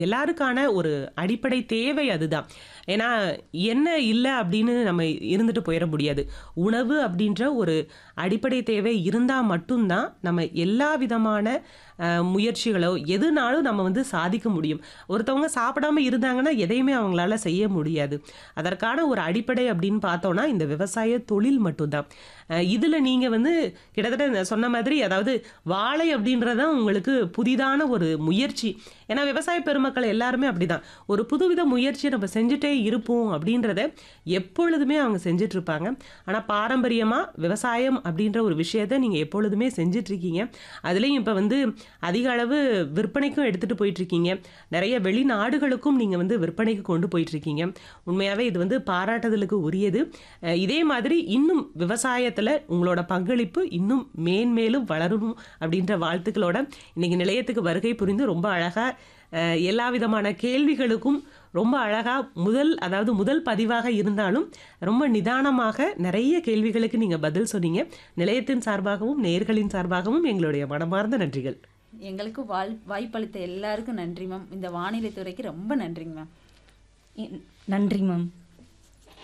எல்லாருக்கான ஒரு அடிப்படை தேவை அதுதான். ஏன்னா, என்ன இல்ல அப்படின்னு நம்ம இருந்துட்டு போயிற முடியாது. உணவு அப்படின்ற ஒரு அடிப்படை தேவை இருந்தா மட்டும் தான், நம்ம எல்லா விதமான அ முயற்சிகளோ, எதுனாலும் நம்ம வந்து சாதிக்க முடியும். ஒருத்தவங்க சாப்பிடாம இருந்தாங்கன்னா, எதையுமே அவங்களால செய்ய முடியாது. அதற்கான ஒரு அடிப்படை அப்படின்னு பார்த்தோம்னா, இந்த விவசாய தொழில் மட்டும் தான். அ இதுல நீங்க வந்து கிட்டத்தட்ட இந்த சொன்ன மாதிரி அதாவது வாழை அப்படின்றது தான் உங்களுக்கு புதிதான ஒரு முயற்சி. ஏன்னா, விவசாய பெருமக்கள் எல்லாருமே அப்படிதான். ஒரு புதுவித முயற்சிய நம்ம செஞ்சுட்டே இருப்போம் அப்படின்றத எப்பொழுதுமே அவங்க செஞ்சுட்டு இருப்பாங்க. ஆனா, பாரம்பரியமா விவசாயம் அப்படின்ற ஒரு விஷயத்த நீங்க எப்பொழுதுமே செஞ்சுட்டு இருக்கீங்க. அதுலயும் இப்ப வந்து அதிக அளவு விற்பனைக்கும் எடுத்துட்டு போயிட்டு இருக்கீங்க. நெறைய வெளிநாடுகளுக்கும் நீங்க வந்து விற்பனைக்கு கொண்டு போயிட்டு இருக்கீங்க. உண்மையாவே இது வந்து பாராட்டுதலுக்கு உரியது. அ இதே மாதிரி இன்னும் விவசாயத்துல உங்களோட பங்களிப்பு இன்னும் மேன்மேலும் வளரணும் அப்படின்ற வாழ்த்துக்களோட, இன்னைக்கு நிலையத்துக்கு வருகை புரிந்து ரொம்ப அழகா அ எல்லா விதமான கேள்விகளுக்கும் ரொம்ப அழகா முதல் அதாவது முதல் பதிவாக இருந்தாலும், ரொம்ப நிதானமாக நெறைய கேள்விகளுக்கு நீங்க பதில் சொன்னீங்க. நிலையத்தின் சார்பாகவும், நேயர்களின் சார்பாகவும் எங்களுடைய மனமார்ந்த நன்றிகள். எங்களுக்கு வால் வாய்ப்பளித்த எல்லாருக்கும் நன்றி மேம். இந்த வானிலை துறைக்கு ரொம்ப நன்றிங்க மேம். இ நன்றி மேம்.